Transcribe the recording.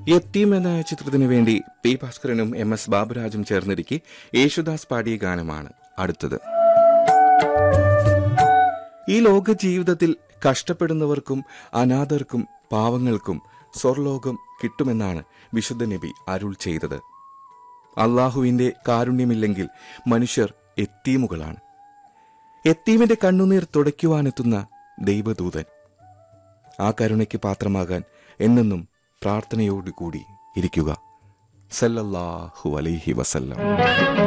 യത്തീം എന്ന ചിത്രത്തിനു വേണ്ടി പി ഭാസ്കരനും എം എസ് ബാബുരാജും ചേർന്നിരിക്കെ യേശുദാസ് പാടിയ ഗാനമാണ് അടുത്തത് ഈ ലോക ജീവിതത്തിൽ കഷ്ടപ്പെടുന്നവർക്കും അനാഥർക്കും പാവങ്ങൾക്കും സ്വർലോകം കിട്ടുമെന്നാണ് വിശുദ്ധ നബി അരുൾ ചെയ്തത് അള്ളാഹുവിന്റെ കാരുണ്യമില്ലെങ്കിൽ മനുഷ്യർ എത്തീമുകളാണ് എത്തീമിന്റെ കണ്ണുനീർ തുടയ്ക്കുവാനെത്തുന്ന ദൈവദൂതൻ ആ കരുണയ്ക്ക് പാത്രമാകാൻ എന്നെന്നും പ്രാർത്ഥനയോടുകൂടി ഇരിക്കുക സല്ലല്ലാഹു അലൈഹി വസല്ലം